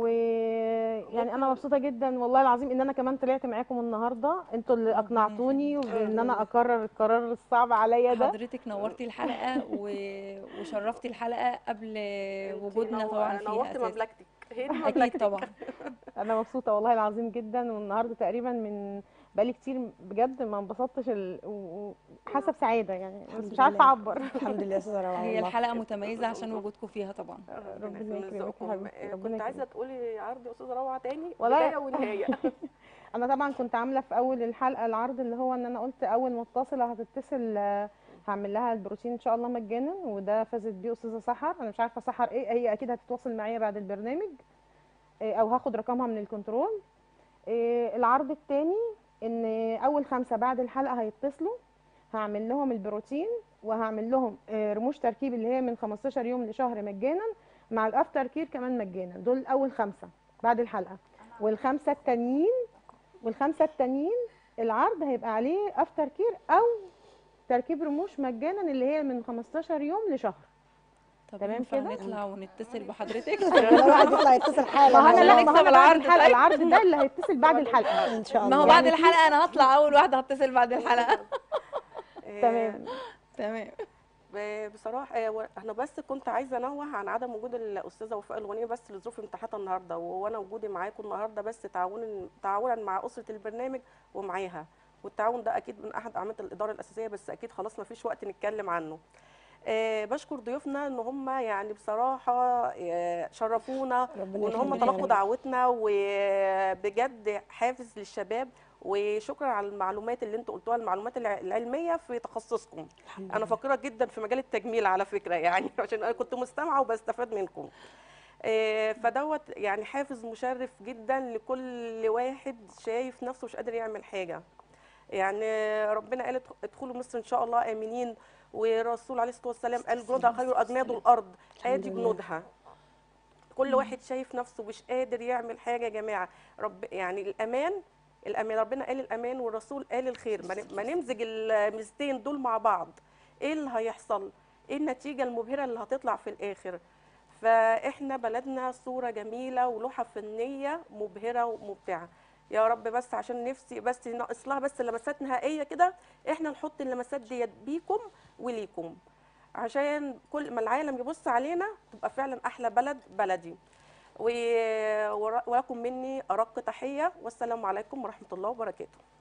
ويعني انا مبسوطه جدا والله العظيم ان انا كمان طلعت معاكم النهارده انتوا اللي اقنعتوني وان انا اكرر القرار الصعب عليا ده حضرتك نورتي الحلقه و... وشرفتي الحلقه قبل وجودنا طبعا فيها نورت اساسا مملكتك هي دي اكيد مملكتك طبعا انا مبسوطه والله العظيم جدا والنهارده تقريبا من بقالي كتير بجد ما انبسطتش ال... و- وحاسه بسعاده يعني بس الحمد مش عارفه لله. اعبر الحمد لله يا استاذه روعه هي والله الحلقه متميزه عشان وجودكم فيها طبعا ربنا يكرمك يا يرزقكم. حبيبتي، آه، ربنا كنت عايزه يكرمك. تقولي عرض يا استاذه روعه تاني والله- بدايه ونهايه انا طبعا كنت عامله في اول الحلقه العرض اللي هو ان انا قلت اول متصله هتتصل آه، هعمل لها البروتين ان شاء الله مجانا وده فازت بيه استاذه سحر انا مش عارفه سحر ايه هي اكيد هتتواصل معايا بعد البرنامج آه، او هاخد رقمها من الكنترول آه، العرض التاني ان اول خمسه بعد الحلقه هيتصلوا هعمل لهم البروتين وهعمل لهم آه، رموش تركيب اللي هي من 15 يوم لشهر مجانا مع الافتر كير كمان مجانا دول اول خمسه بعد الحلقه والخمسه التانيين والخمسه التانيين العرض هيبقى عليه افتر كير او تركيب رموش مجانا اللي هي من 15 يوم لشهر طب تمام ينفع كده؟ نطلع ونتصل بحضرتك لو واحد يطلع يتصل حالا ما انا عشان لا نكسب ما هو أنا بعد العرض الحلقه طيب. العرض ده اللي هيتصل بعد الحلقه ان شاء ما الله هو بعد يعني في- الحلقه انا هطلع اول واحده هتصل بعد الحلقه آه، تمام تمام ب- بصراحه آه، و- انا بس كنت عايزه انوه عن عدم وجود الاستاذه وفاء الغنيه بس لظروف امتحاناتها النهارده وانا وجودي معاكم النهارده بس تعاونا تعاونا مع اسره البرنامج ومعاها والتعاون ده اكيد من احد اعمده الاداره الاساسيه بس اكيد خلاص ما فيش وقت نتكلم عنه آه بشكر ضيوفنا ان هم يعني بصراحه آه شرفونا ربنا وان هم يخليك يا تلقوا رب. دعوتنا وبجد حافز للشباب وشكرا على المعلومات اللي انتوا قلتوها المعلومات الع- العلميه في تخصصكم الحمد انا لله. فقيره جدا في مجال التجميل على فكره يعني عشان انا كنت مستمعه وبستفاد منكم آه، فدوت يعني حافز مشرف جدا لكل واحد شايف نفسه مش قادر يعمل حاجه يعني ربنا قال ادخ- ادخلوا مصر ان شاء الله امنين والرسول عليه الصلاه والسلام قال جنودها خير اجناد الارض الحمد ادي لله. جنودها كل واحد شايف نفسه مش قادر يعمل حاجه يا جماعه رب يعني الامان الامان ربنا قال الامان والرسول قال الخير ما ن- ما نمزج الميزتين دول مع بعض ايه اللي هيحصل ايه النتيجه المبهره اللي هتطلع في الاخر فاحنا بلدنا صوره جميله ولوحه فنيه مبهره وممتعه يا رب بس عشان نفسي بس ناقص لها بس لمسات نهائيه كده احنا نحط اللمسات ديت بيكم وليكم عشان كل ما العالم يبص علينا تبقى فعلا احلى بلد بلدي و- ور- ولكم مني ارق تحيه والسلام عليكم ورحمه الله وبركاته